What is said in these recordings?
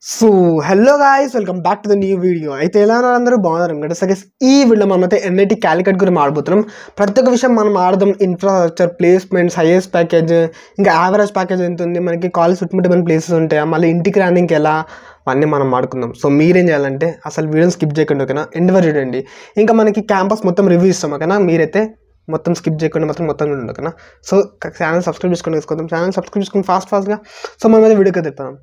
So hello guys welcome back to the new video అయితే ఎలా ఉన్నారు అందరూ బాగున్నారు కదా సరే ఈ వీడియో మనం అయితే ఎన్ఐటి క్యాలికట్ గురించి ఆడబోతున్నాం ప్రతి ఒక్క విషయం మనం ఆడదాం ఇన్ఫ్రాస్ట్రక్చర్ ప్లేస్మెంట్స్ హైయెస్ట్ ప్యాకేజ్ ఇంకా యావరేజ్ ప్యాకేజ్ ఎంత ఉంది మనకి కాలేజ్ చుట్టుముట్టమైన ప్లేసెస్ ఉంటాయా మళ్ళీ ఇంటికి రానికి ఎలా అవన్నీ మనం ఆడుకుందాం సో మీరేం చేయాలంటే అసలు వీడియోని స్కిప్ చేయకుండా ఓకేనా ఎండ్ వరకు చూడండి ఇంకా మనకి క్యాంపస్ మొత్తం రివ్యూ ఇస్తాం ఓకేనా మీరైతే మొత్తం స్కిప్ చేయకుండా మొత్తం మొత్తం చూడండి ఓకేనా సో ఛానల్ సబ్స్క్రైబ్ చేసుకొని వేసుకుందాం ఛానల్ సబ్స్క్రైబ్ చేసుకుని ఫాస్ట్ ఫాస్ట్గా సో మనం అయితే వీడియోకి తిప్పాం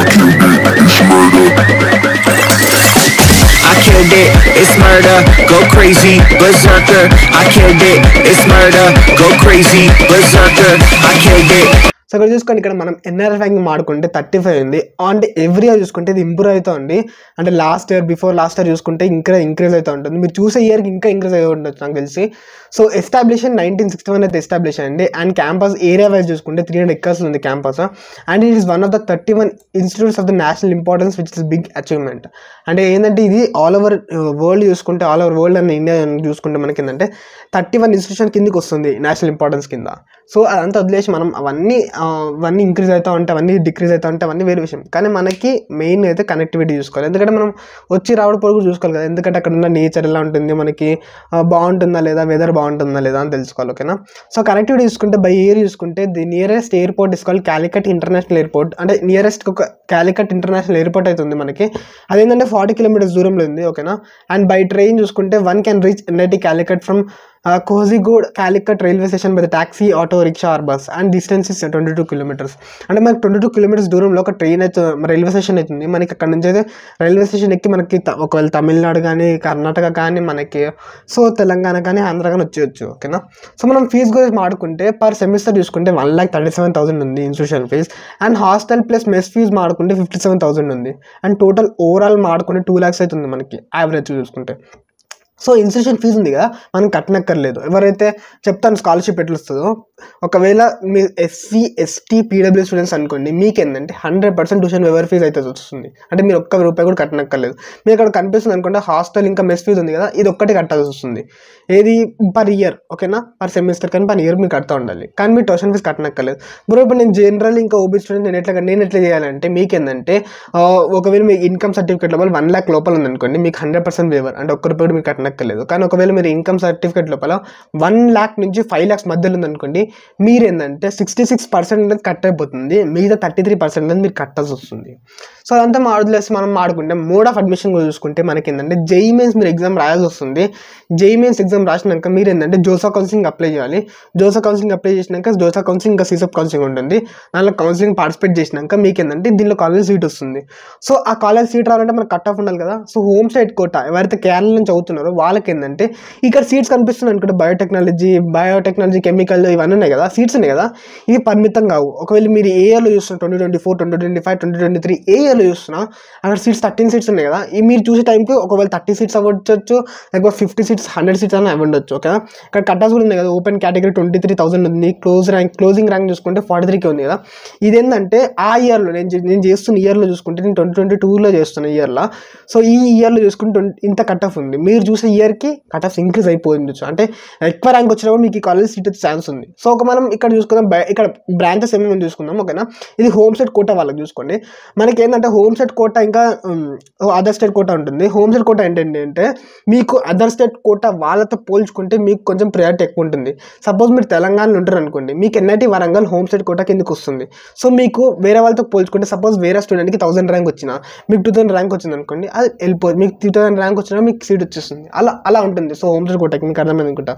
I killed it, it's murder, go crazy, berserker. I killed it, it's murder, go crazy, berserker. I killed it. So ఇక్కడ చూసుకోండి ఇక్కడ మనం ఎన్ఆర్ఎఫ్ ర్యాంక్ మాడుకుంటే థర్టీ ఫైవ్ ఉంది అంటే ఎవ్రీ ఇయర్ చూసుకుంటే ఇది ఇంప్రూవ్ అవుతూ ఉంది అంటే last year before last year చూసుకుంటే ఇంకా ఇంక్రీజ్ అవుతూ ఉంటుంది మీరు చూసే ఇయర్కి ఇంకా ఇంక్రీజ్ అయి ఉండొచ్చు నాకు తెలిసి so establishment nineteen sixty one అయితే ఎస్టాబ్లిష్ అయింది అండ్ క్యాంపస్ ఏరియా వైజ్ చూసుకుంటే త్రీ హండ్రెడ్ ఎక్కర్స్ ఉంది campus and it is one of the thirty one institutes of the national importance which is big achievement అంటే ఏంటంటే ఇది all over world చూసుకుంటే all over world and India చూసుకుంటే మనకి ఏంటంటే thirty one institution కిందకి వస్తుంది నేషనల్ ఇంపార్టెన్స్ కింద సో అదంతా వదిలేసి మనం అవన్నీ ఆ, అవన్నీ ఇంక్రీజ్ అవుతూ ఉంటే అవన్నీ డిక్రీజ్ అవుతూ ఉంటే అవన్నీ వేరే విషయం కానీ మనకి మెయిన్ అయితే కనెక్టివిటీ చూసుకోవాలి ఎందుకంటే మనం వచ్చి రావడం పొడుగు చూసుకోవాలి కదా ఎందుకంటే అక్కడ ఉన్న నేచర్ ఎలా ఉంటుంది మనకి ఆ, బాగుంటుందా లేదా వెదర్ బాగుంటుందా లేదా అని తెలుసుకోవాలి ఓకేనా సో కనెక్టివిటీ చూసుకుంటే బై ఇయర్ చూసుకుంటే the nearest airport is called Calicut International Airport అంటే నియరెస్ట్ ఒక క్యాలికట్ ఇంటర్నేషనల్ ఎయిర్పోర్ట్ అయితే ఉంది మనకి అదేంటంటే ఫార్టీ కిలోమీటర్స్ దూరంలో ఉంది ఓకేనా అండ్ బై ట్రైన్ చూసుకుంటే one can reach NIT Calicut from Kozhikode Calicut railway station by taxi auto rickshaw or bus and distance is twenty two kilometres అంటే మనకి ట్వంటీ టూ కిలోమీటర్స్ దూరంలో ఒక ట్రైన్ అయితే రైల్వే స్టేషన్ అవుతుంది మనకి అక్కడ నుంచి అయితే రైల్వే స్టేషన్ ఎక్కి మనకి త- ఒకవేళ తమిళనాడు కానీ కర్ణాటక కానీ మనకి సో తెలంగాణ కానీ ఆంధ్ర కానీ వచ్చేయచ్చు ఓకేనా సో మనం ఫీజు గురించి మాడుకుంటే పర్ సెమిస్టర్ చూసుకుంటే one lakh thirty seven thousand ఉంది institution fee and hostel plus mess fee మాడుకుంటే ఫిఫ్టీ సెవెన్ థౌసండ్ ఉంది అండ్ టోటల్ ఓవరాల్ మాడుకుంటే టూ ల్యాక్స్ అవుతుంది మనకి యావరేజ్ చూసుకుంటే సో ఇన్స్టిట్యూషన్ ఫీజు ఉంది కదా మనం కట్టనక్కర్లేదు ఎవరైతే చెప్తాను స్కాలర్షిప్ ఎట్లా వస్తుందో ఒకవేళ మీ ఎస్సీ ఎస్టీ పీడబ్ల్యూ స్టూడెంట్స్ అనుకోండి మీకు ఏంటంటే హండ్రెడ్ పర్సెంట్ ట్యూషన్ ఎవరి ఫీజు అయితే వస్తుంది అంటే మీరు ఒక్క రూపాయి కూడా కట్టనక్కర్లేదు మీకు అక్కడ కనిపిస్తుంది అనుకుంటే హాస్టల్ ఇంకా మెస్ ఫీజు ఉంది కదా ఇది ఒక్కటి కట్టాల్సి వస్తుంది ఏది పర్ ఇయర్ ఓకేనా పర్ సెమిస్టర్ కానీ పర్ ఇయర్ మీరు కడతా ఉండాలి కానీ మీరు ట్యూషన్ ఫీజు కట్టనక్కర్లేదు బ్రో ఇప్పుడు నేను జనరల్ ఇంకా ఓబీ స్టూడెంట్ నేను ఎట్లా నేను ఎట్లా చేయాలంటే మీకు ఏంటంటే ఆ, ఒకవేళ మీ ఇన్కమ్ సర్టిఫికేట్ లోపల వన్ ల్యాక్ లోపల ఉందనుకోండి మీకు హండ్రెడ్ పర్సెంట్ వేవర్ అంటే ఒక్క రూపాయి కూడా మీరు కట్టనక్కర్లేదు కానీ ఒకవేళ మీరు ఇన్కమ్ సర్టిఫికేట్ లోపల వన్ ల్యాక్ నుంచి ఫైవ్ ల్యాక్స్ మధ్యలో ఉందనుకోండి మీరు ఏంటంటే సిక్స్టీ సిక్స్ పర్సెంట్ అనేది కట్ అయిపోతుంది మిగతా థర్టీ త్రీ పర్సెంట్ అనేది మీరు కట్టాల్సి వస్తుంది సో అదంతా మాడులేసి మనం మాడుకుంటే మోడ్ ఆఫ్ అడ్మిషన్ కూడా చూసుకుంటే మనకి ఏంటంటే జేఈ మెయిన్స్ మీరు ఎగ్జామ్ రాయాల్సి వస్తుంది జేఈ మెయిన్స్ ఎగ్జామ్ రాసినాక మీరు ఏంటంటే జోసా కౌన్సిలింగ్ అప్లై చేయాలి జోసా కౌన్సిలింగ్ అప్లై చేసినాక జోసా కౌన్సిలింగ్ ఇంకా సీసప్ కౌన్సిలింగ్ ఉంటుంది దానిలో కౌన్సిలింగ్ పార్టిసిపేట్ చేసినాక మీకు ఏంటంటే దీనిలో కాలేజ్ సీట్ వస్తుంది సో ఆ కాలేజ్ సీట్ రావాలంటే మనకు కట్ ఆఫ్ ఉండాలి కదా సో హోమ్ సైడ్ కోట ఎవరైతే కేరళ నుంచి చదువుతున్నారో వాళ్ళకి ఏంటంటే ఇక్కడ సీట్స్ కనిపిస్తున్నాయి అనుకుంటే బయోటెక్నాలజీ బయోటెక్నాలజీ కెమికల్ ఇవన్నీ ఉన్నాయి కదా సీట్స్ ఉన్నాయి కదా ఇవి పరిమితం కావు ఒకవేళ మీరు ఏ ఇయర్లో చూస్తున్నా twenty twenty four twenty twenty five twenty twenty three ఏ ఇయర్లో చూస్తున్నా అక్కడ సీట్స్ థర్టీన్ సీట్స్ ఉన్నాయి కదా ఈ మీరు చూసే టైంకి ఒకవేళ థర్టీ సీట్స్ అవ్వచ్చు లేకపోతే ఫిఫ్టీ సీట్స్ హండ్రెడ్ సీట్స్ అని అవి ఉండొచ్చు ఓకే ఇక్కడ కట్టాస్ కూడా ఉన్నాయి కదా open category twenty three thousand ఉంది క్లోజ్ ర్యాంక్ క్లోజింగ్ ర్యాంక్ చూసుకుంటే ఫార్టీ త్రీకి ఉంది కదా ఇదేంటంటే ఆ ఇయర్లో నేను చే- నేను చేస్తున్న ఇయర్లో చూసుకుంటే నేను ట్వంటీ ట్వంటీ టూలో చేస్తున్న ఇయర్లో సో ఈ ఇయర్లో చూసుకుంటే 20 ఇంత కట్ ఆఫ్ ఉంది మీరు చూసే ఇయర్కి కట్ ఆఫ్ ఇంక్రీజ్ అయిపోయిండొచ్చు అంటే ఎక్కువ ర్యాంక్ వచ్చినప్పుడు మీకు ఈ కాలేజ్ సీట్ వచ్చే ఛాన్స్ ఉంది సో ఒక మనం ఇక్కడ చూసుకుందాం బయ- ఇక్కడ బ్రాంచెస్ ఏమేమి చూసుకుందాం ఓకేనా ఇది హోమ్ సెట్ కోటా వాళ్ళకి చూసుకోండి మనకి ఏంటంటే హోమ్ సెట్ కోటా ఇంకా అదర్ స్టేట్ కోటా ఉంటుంది హోమ్ సెట్ కోటా ఏంటంటే అంటే మీకు అదర్ స్టేట్ కోటా వాళ్ళతో పోల్చుకుంటే మీకు కొంచెం ప్రయారిటీ ఎక్కువ ఉంటుంది సపోజ్ మీరు తెలంగాణలో ఉంటారు అనుకోండి మీకు NIT Warangal home state quota కిందకి వస్తుంది సో మీకు వేరే వాళ్ళతో పోల్చుకుంటే సపోజ్ వేరే స్టూడెంట్కి థౌసండ్ ర్యాంక్ వచ్చినా మీకు టూ థౌసండ్ ర్యాంక్ వచ్చింది అనుకోండి అది వెళ్ళిపోతుంది మీకు త్రీ థౌసండ్ ర్యాంక్ వచ్చినా మీకు సీట్ వచ్చేస్తుంది అలా అలా ఉంటుంది సో హోమ్ సెట్ కోటాకి మీకు అర్థమైంది అనుకుంటా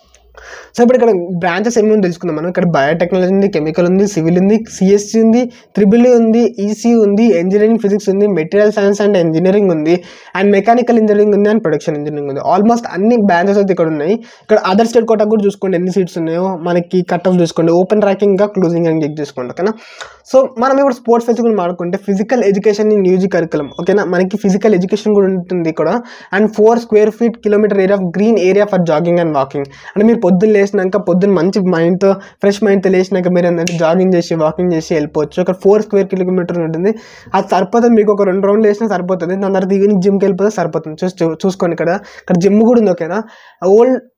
సో ఇప్పుడు ఇక్కడ బ్రాంచెస్ ఏమేమి తెలుసుకుందాం మనం ఇక్కడ బయోటెక్నాలజీ ఉంది కెమికల్ ఉంది సివిల్ ఉంది సిఎస్సి ఉంది త్రిబుల్ ఉంది ఈసీ ఉంది ఇంజనీరింగ్ ఫిజిక్స్ ఉంది మెటీరియల్ సైన్స్ అండ్ ఇంజనీరింగ్ ఉంది అండ్ మెకానికల్ ఇంజనీరింగ్ ఉంది అండ్ ప్రొడక్షన్ ఇంజనీరింగ్ ఉంది ఆల్మోస్ట్ అన్ని బ్రాంచెస్ అయితే ఇక్కడ ఉన్నాయి ఇక్కడ అదర్ స్టేట్ కోటా కూడా చూసుకోండి ఎన్ని సీట్స్ ఉన్నాయో మనకి కట్ ఆఫ్ చూసుకోండి ఓపెన్ ర్యాంకింగ్ ఇంకా క్లోజింగ్ ర్యాంక్ చెక్ చేసుకోండి ఓకేనా సో మనం ఇప్పుడు స్పోర్ట్స్ ఫెస్టివల్ మాడుకుంటే physical education in music curriculum ఓకేనా మనకి ఫిజికల్ ఎడ్యుకేషన్ కూడా ఉంటుంది ఇక్కడ and four square feet kilometre area of green area for jogging and walking అంటే మీరు పొద్దున్న లేచినాక పొద్దున్న మంచి మైండ్తో ఫ్రెష్ మైండ్తో లేచినాక మీరు ఏంటంటే జాగింగ్ చేసి వాకింగ్ చేసి వెళ్ళిపోవచ్చు ఒక ఫోర్ స్క్వేర్ కిలోమీటర్ ఉంటుంది అది సరిపోతుంది మీకు ఒక రెండు రౌండ్లు వేసినా సరిపోతుంది దాని తర్వాత ఈవినింగ్ జిమ్కి వెళ్ళిపోతే సరిపోతుంది చూసి చూ- చూసుకోండి ఇక్కడ ఇక్కడ జిమ్ కూడా ఉంది ఓకేనా old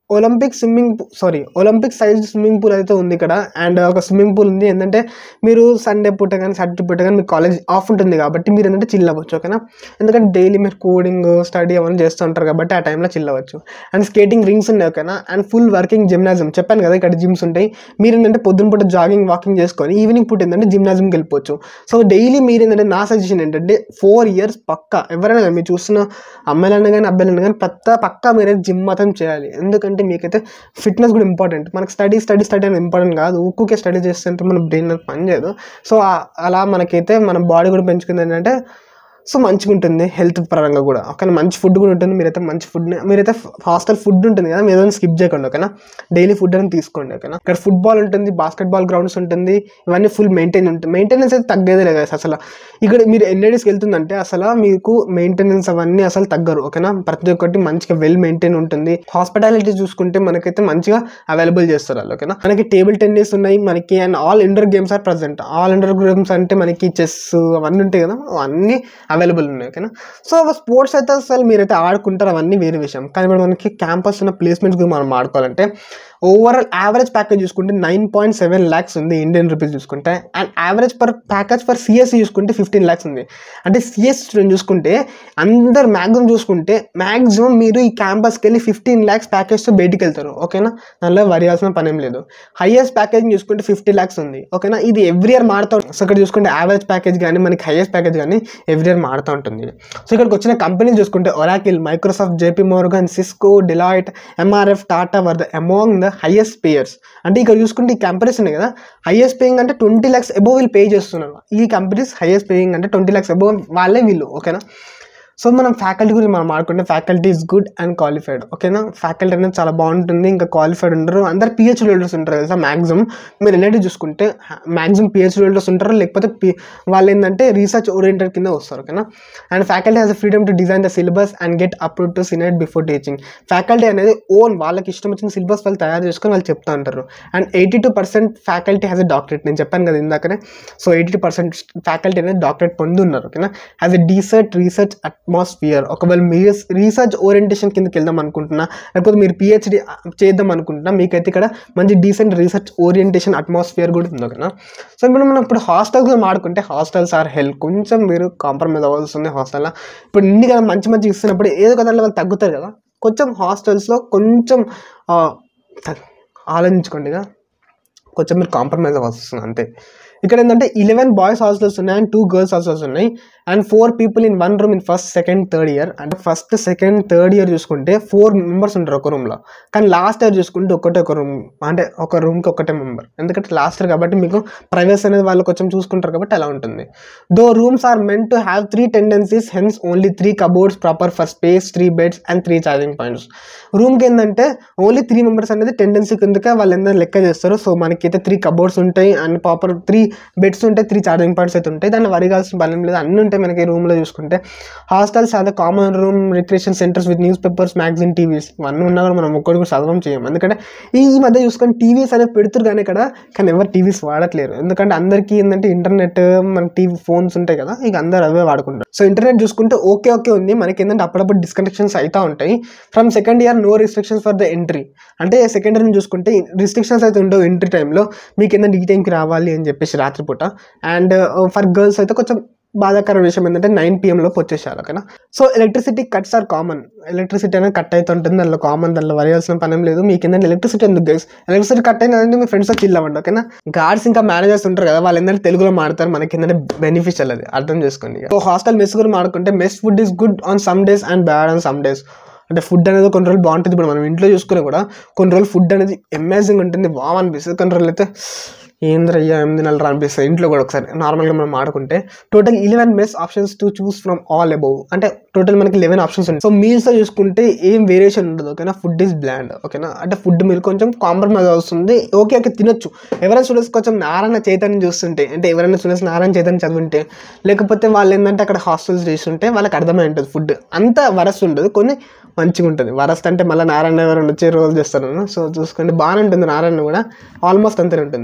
Olympic swimming sorry Olympic size swimming pool అయితే ఉంది ఇక్కడ అండ్ ఒక స్విమ్మింగ్ పూల్ ఉంది ఏంటంటే మీరు సండే పూట కానీ సాటర్డే పూట కానీ మీ కాలేజ్ ఆఫ్ ఉంటుంది కాబట్టి మీరు ఏంటంటే చిల్ అవ్వచ్చు ఓకేనా ఎందుకంటే డైలీ మీరు కోడింగ్ స్టడీ అవన్నీ చేస్తూ ఉంటారు కాబట్టి ఆ టైంలో చిల్ అవ్వచ్చు అండ్ స్కేటింగ్ రింగ్స్ ఉన్నాయి ఓకేనా అండ్ ఫుల్ వర్కింగ్ జిమ్నాజియం చెప్పాను కదా ఇక్కడ జిమ్స్ ఉంటాయి మీరు ఏంటంటే పొద్దున పూట జాగింగ్ వాకింగ్ చేసుకొని ఈవినింగ్ పూట ఏంటంటే జిమ్నాజియంకి వెళ్ళిపోవచ్చు సో డైలీ మీరు ఏంటంటే నా సజెషన్ ఏంటంటే ఫోర్ ఇయర్స్ పక్కా ఎవరైనా కానీ మీరు చూస్తున్న అమ్మాయిలైనా కానీ అబ్బాయిలైనా కానీ పక్క పక్కా మీరైతే జిమ్ మాత్రం చేయాలి ఎందుకంటే మీకైతే ఫిట్నెస్ కూడా ఇంపార్టెంట్ మనకి స్టడీ స్టడీ స్టడీ అనేది ఇంపార్టెంట్ కాదు ఊకే స్టడీ చేస్తుంటే మన బ్రెయిన్ అనేది పనిచేయదు సో ఆ- అలా మనకైతే మన బాడీ కూడా పెంచుకుంది ఏంటంటే సో మంచిగా ఉంటుంది హెల్త్ పరంగా కూడా ఓకేనా మంచి ఫుడ్ కూడా ఉంటుంది మీరైతే మంచి ఫుడ్ మీరైతే హాస్టల్ ఫుడ్ ఉంటుంది కదా మీరు ఏదైనా స్కిప్ చేయకండి ఓకేనా డైలీ ఫుడ్ అనేది తీసుకోండి ఓకేనా ఇక్కడ ఫుట్బాల్ ఉంటుంది బాస్కెట్బాల్ గ్రౌండ్స్ ఉంటుంది ఇవన్నీ ఫుల్ మెయింటైన్ ఉంటుంది మెయింటెనెన్స్ అయితే తగ్గేదే లేదు guys అసలు ఇక్కడ మీరు ఎన్ని డేస్కి వెళ్తుందంటే అసలు మీకు మెయింటెనెన్స్ అవన్నీ అసలు తగ్గరు ఓకేనా ప్రతి ఒక్కటి మంచిగా వెల్ మెయింటైన్ ఉంటుంది హాస్పిటాలిటీ చూసుకుంటే మనకైతే మంచిగా అవైలబుల్ చేస్తారు వాళ్ళు ఓకేనా మనకి టేబుల్ టెన్నిస్ ఉన్నాయి మనకి and all indoor games are present all indoor games అంటే మనకి చెస్ అవన్నీ ఉంటాయి కదా అవన్నీ అవైలబుల్ ఉన్నాయి ఓకేనా సో స్పోర్ట్స్ అయితే అసలు మీరైతే ఆడుకుంటారు అవన్నీ వేరే విషయం కానీ ఇప్పుడు మనకి క్యాంపస్ ఉన్న ప్లేస్మెంట్స్ గురించి మనం ఆడుకోవాలంటే ఓవరాల్ యావరేజ్ ప్యాకేజ్ చూసుకుంటే నైన్ పాయింట్ సెవెన్ ల్యాక్స్ ఉంది ఇండియన్ రూపీస్ చూసుకుంటే and average per package per CSE చూసుకుంటే ఫిఫ్టీన్ ల్యాక్స్ ఉంది అంటే సిఎస్ స్టూడెంట్ చూసుకుంటే అందరు మ్యాక్సిమం చూసుకుంటే మ్యాక్సిమం మీరు ఈ క్యాంపస్కి వెళ్ళి ఫిఫ్టీన్ ల్యాక్స్ ప్యాకేజ్తో బయటికి వెళ్తారు ఓకేనా దానిలో వరియాల్సిన పని ఏం లేదు హైయెస్ట్ ప్యాకేజ్ చూసుకుంటే ఫిఫ్టీ ల్యాక్స్ ఉంది ఓకేనా ఇది ఎవ్రీ ఇయర్ మారుతూ ఉంటుంది సో ఇక్కడ చూసుకుంటే యావరేజ్ ప్యాకేజ్ కానీ మనకి హైయెస్ట్ ప్యాకేజ్ కానీ ఎవ్రీ ఇయర్ మారుతూ ఉంటుంది సో ఇక్కడికి వచ్చిన కంపెనీలు చూసుకుంటే Oracle Microsoft JP Morgan Cisco Deloitte MRF Tata were the among the highest payers అంటే ఇక్కడ చూసుకుంటే ఈ కంపెనీస్ ఉన్నాయి కదా హైయెస్ట్ పేయింగ్ అంటే ట్వంటీ ల్యాక్స్ అబోవ్ వీళ్ళు పే చేస్తున్నారు ఈ కంపెనీస్ హైయెస్ట్ పేయింగ్ అంటే ట్వంటీ ల్యాక్స్ అబోవ్ వాళ్ళే వీళ్ళు ఓకేనా సో మనం ఫ్యాకల్టీ గురించి మనం మాట్లాడుకుంటే faculty is good and qualified ఓకేనా ఫ్యాకల్టీ అనేది చాలా బాగుంటుంది ఇంకా క్వాలిఫైడ్ ఉంటారు అందరు పిహెచ్డి హోల్డర్స్ ఉంటారు కదా మ్యాక్సిమం మీరు ఎన్నటి చూసుకుంటే మ్యాక్సిమం పిహెచ్డి హోల్డర్స్ ఉంటారు లేకపోతే పి- వాళ్ళు ఏంటంటే రీసెర్చ్ ఓరియంటెడ్ కింద వస్తారు ఓకేనా and faculty has freedom to design the syllabus and get approve to senate before teaching faculty అనేది ఓన్ వాళ్ళకి ఇష్టం వచ్చిన సిలబస్ వాళ్ళు తయారు చేసుకొని వాళ్ళు చెప్తా ఉంటారు and eighty two percent faculty has a doctorate నేను చెప్పాను కదా ఇందాకనే so eighty two percent faculty అనేది డాక్టరేట్ పొంది ఉన్నారు ఓకేనా has a decent research atmosphere ఒకవేళ మీరు రీసెర్చ్ ఓరియంటేషన్ కిందకి వెళ్దాం అనుకుంటున్నా లేకపోతే మీరు పిహెచ్డి చేద్దాం అనుకుంటున్నా మీకైతే ఇక్కడ మంచి డీసెంట్ రీసెర్చ్ ఓరియంటేషన్ అట్మాస్ఫియర్ కూడా ఉంది ఓకేనా సో ఇప్పుడు మనం ఇప్పుడు హాస్టల్స్ మాడుకుంటే హాస్టల్స్ ఆర్ హెల్ప్ కొంచెం మీరు కాంప్రమైజ్ అవ్వాల్సి ఉంది హాస్టల్లో ఇప్పుడు ఇన్ని కదా మంచి మంచి ఇస్తున్నప్పుడు ఏదో కదా వాళ్ళు తగ్గుతారు కదా కొంచెం హాస్టల్స్లో కొంచెం ఆ, త- ఆలోచించుకోండి ఇక కొంచెం మీరు కాంప్రమైజ్ అవ్వాల్సి వస్తుంది అంతే ఇక్కడ ఏంటంటే ఇలెవెన్ బాయ్స్ హాస్టల్స్ ఉన్నాయి అండ్ టూ గర్ల్స్ హాస్టల్స్ ఉన్నాయి and four people in one room in first second third year అంటే ఫస్ట్ సెకండ్ థర్డ్ ఇయర్ చూసుకుంటే ఫోర్ మెంబర్స్ ఉంటారు ఒక రూమ్లో కానీ లాస్ట్ ఇయర్ చూసుకుంటే ఒకటే ఒక రూమ్ అంటే ఒక రూమ్కి ఒకటే మెంబర్ ఎందుకంటే లాస్ట్ ఇయర్ కాబట్టి మీకు ప్రైవేస్ అనేది వాళ్ళు కొంచెం చూసుకుంటారు కాబట్టి అలా ఉంటుంది though rooms are meant to have three tendencies hence only three cupboards proper for space three beds and three charging points రూమ్కి ఏంటంటే ఓన్లీ త్రీ మెంబర్స్ అనేది టెండెన్సీ కిందకే వాళ్ళు ఏంటంటే లెక్క చేస్తారు సో మనకైతే త్రీ కబోర్డ్స్ ఉంటాయి అండ్ ప్రాపర్ త్రీ బెడ్స్ ఉంటాయి త్రీ ఛార్జింగ్ పాయింట్స్ అయితే ఉంటాయి దాన్ని వరిగాల్సిన బలం లేదు అన్నీ ఉంటాయి మనకి రూమ్లో చూసుకుంటే హాస్టల్స్ అదే common room recreation centres with newspapers magazine TVs ఇవన్నీ ఉన్నా కూడా మనం ఒక్కటి కూడా చదవం చేయం ఎందుకంటే ఈ ఈ మధ్య చూసుకొని టీవీస్ అనేవి పెడుతురు కానీ ఇక్కడ కానీ ఎవరు టీవీస్ వాడట్లేరు ఎందుకంటే అందరికీ ఏంటంటే ఇంటర్నెట్ మన టీవీ ఫోన్స్ ఉంటాయి కదా ఇక అందరు అవే వాడుకుంటారు సో ఇంటర్నెట్ చూసుకుంటే ఓకే ఓకే ఉంది మనకి ఏంటంటే అప్పుడప్పుడు డిస్కనెక్షన్స్ అవుతూ ఉంటాయి from second year no restrictions for the entry అంటే సెకండ్ ఇయర్ చూసుకుంటే రిస్ట్రిక్షన్స్ అయితే ఉండవు ఎంట్రీ టైంలో మీకు ఏంటంటే ఈ టైంకి రావాలి అని చెప్పేసి రాత్రిపూట అండ్ ఫర్ గర్ల్స్ అయితే కొంచెం బాధాకర విషయం ఏంటంటే నైన్ పిఎంలోపు వచ్చేసారు ఓకేనా so electricity cuts are common electricity అనేది కట్ అవుతూ ఉంటుంది దానిలో కామన్ దానిలో వరియాల్సిన పని ఏం లేదు మీకు ఏంటంటే ఎలక్ట్రిసిటీ ఎందుకు గైస్ ఎలక్ట్రిసిటీ కట్ అయినదంటే మీ ఫ్రెండ్స్తో చిల్ అవ్వండి ఓకేనా గార్డ్స్ ఇంకా మేనేజర్స్ ఉంటారు కదా వాళ్ళు ఏంటంటే తెలుగులో మాడతారు మనకి ఏంటంటే బెనిఫిషియల్ అది అర్థం చేసుకోండి సో హాస్టల్ మెస్ కూడా మాడుకుంటే mess food is good on some days and bad on some days అంటే ఫుడ్ అనేది కొన్ని రోజులు బాగుంటుంది ఇప్పుడు మనం ఇంట్లో చూసుకునే కూడా కొన్ని రోజులు ఫుడ్ అనేది అమేజింగ్ ఉంటుంది బాగా అనిపిస్తుంది కొన్ని రోజులు అయితే ఏంద్రయ్యా ఏం తినాలి అనిపిస్తుంది ఇంట్లో కూడా ఒకసారి నార్మల్గా మనం ఆడుకుంటే total eleven mess options to choose from all above అంటే టోటల్ మనకి లెవెన్ ఆప్షన్స్ ఉంటాయి సో మీల్స్లో చూసుకుంటే ఏం వేరియేషన్ ఉండదు ఓకేనా ఫుడ్ ఈజ్ బ్లాండ్ ఓకేనా అంటే ఫుడ్ మీరు కొంచెం కాంప్రమైజ్ అవుతుంది ఓకే ఓకే తినొచ్చు ఎవరైనా స్టూడెంట్స్ కొంచెం నారాయణ చైతన్యం చూస్తుంటే అంటే ఎవరైనా స్టూడెంట్స్ నారాయణ చైతన్యం చదివింటే లేకపోతే వాళ్ళు ఏంటంటే అక్కడ హాస్టల్స్ చేస్తుంటే వాళ్ళకి అర్థమై ఉంటుంది ఫుడ్ అంత వరస్ట్ ఉండదు కొన్ని మంచిగా ఉంటుంది వరస్ట్ అంటే మళ్ళీ నారాయణ ఎవరైనా వచ్చే రోజు చేస్తారు సో చూసుకోండి బాగానే ఉంటుంది నారాయణ కూడా ఆల్మోస్ట్ అంతే ఉంటుంది సో ఇక్కడ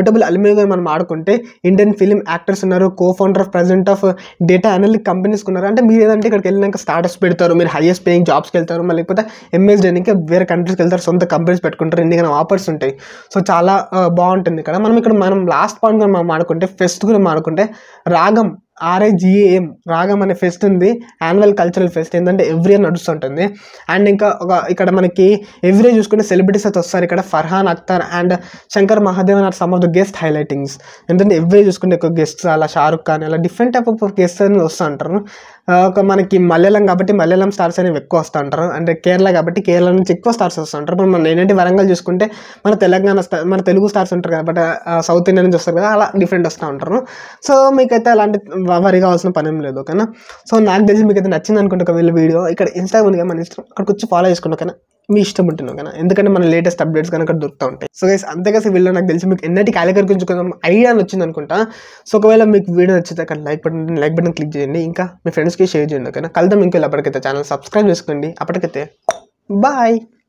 నోటబుల్ అల్యూమినియం మనం ఆడుకుంటే ఇండియన్ ఫిలిం యాక్టర్స్ ఉన్నారు co founder of president of data analytic companies ఉన్నారు అంటే మీరు ఏదంటే ఇక్కడికి వెళ్ళినాక స్టార్టప్స్ పెడతారు మీరు హైయెస్ట్ పేయింగ్ జాబ్స్కి వెళ్తారు మళ్ళీ లేకపోతే ఎంఎస్ చేయడానికి వేరే కంట్రీస్కి వెళ్తారు సొంత కంపెనీస్ పెట్టుకుంటారు ఎన్ని ఆఫర్స్ ఉంటాయి సో చాలా ఆ, బాగుంటుంది ఇక్కడ మనం ఇక్కడ మనం లాస్ట్ పాయింట్ మనం ఆడుకుంటే ఫెస్ట్ గురించి ఆడుకుంటే రాగం ఆర్ఐజిఏఎం రాగం అనే ఫెస్ట్ ఉంది యాన్యువల్ కల్చరల్ ఫెస్ట్ ఏంటంటే ఎవ్రీ ఇయర్ నడుస్తుంటుంది అండ్ ఇంకా ఒక ఇక్కడ మనకి ఎవ్రీ ఇయర్ చూసుకుంటే సెలబ్రిటీస్ అయితే వస్తారు ఇక్కడ Farhan Akhtar and Shankar Mahadevan are some of the guest highlightings ఎందుకంటే ఎవ్రీ చూసుకుంటే ఎక్కువ గెస్ట్స్ అలా షారుఖ్ ఖాన్ అలా డిఫరెంట్ టైప్ ఆఫ్ గెస్ట్ అని వస్తూ ఉంటారు ఆ, ఒక మనకి మలయాళం కాబట్టి మలయాళం స్టార్స్ అనేవి ఎక్కువ వస్తూ ఉంటారు అంటే కేరళ కాబట్టి కేరళ నుంచి ఎక్కువ స్టార్స్ వస్తూ ఉంటారు ఇప్పుడు మన ఏంటంటే వరంగల్ చూసుకుంటే మన తెలంగాణ స్టార్ మన తెలుగు స్టార్స్ ఉంటారు కాబట్టి సౌత్ ఇండియా నుంచి వస్తారు కదా అలా డిఫరెంట్ వస్తూ ఉంటారు సో మీకైతే అలాంటి వరి కావాల్సిన పని ఏం లేదు ఓకేనా సో నాకు తెలిసి మీకు అయితే నచ్చింది అనుకుంటే ఒకవేళ వీడియో ఇక్కడ ఇన్స్టాగ్రామ్ ఉంది కదా మన ఇష్టం అక్కడికి వచ్చి ఫాలో చేసుకోండి ఓకేనా మీ ఇష్టం ఉంటుంది ఓకేనా ఎందుకంటే మన లేటెస్ట్ అప్డేట్స్ కనుక దొరుకుతూ ఉంటాయి సో గైస్ అంతేకాసి వీళ్ళు నాకు తెలిసి మీకు ఎన్నటి క్యాలికర్ గురించి కొంచెం ఐడియా వచ్చింది అనుకుంటా సో ఒకవేళ మీకు వీడియో నచ్చితే అక్కడ like button like button click చేయండి ఇంకా మీ ఫ్రెండ్స్కి షేర్ చేయండి ఓకేనా కలుద్దాం ఇంకో అప్పటికైతే ఛానల్ సబ్స్క్రైబ్ చేసుకోండి అప్పటికైతే బాయ్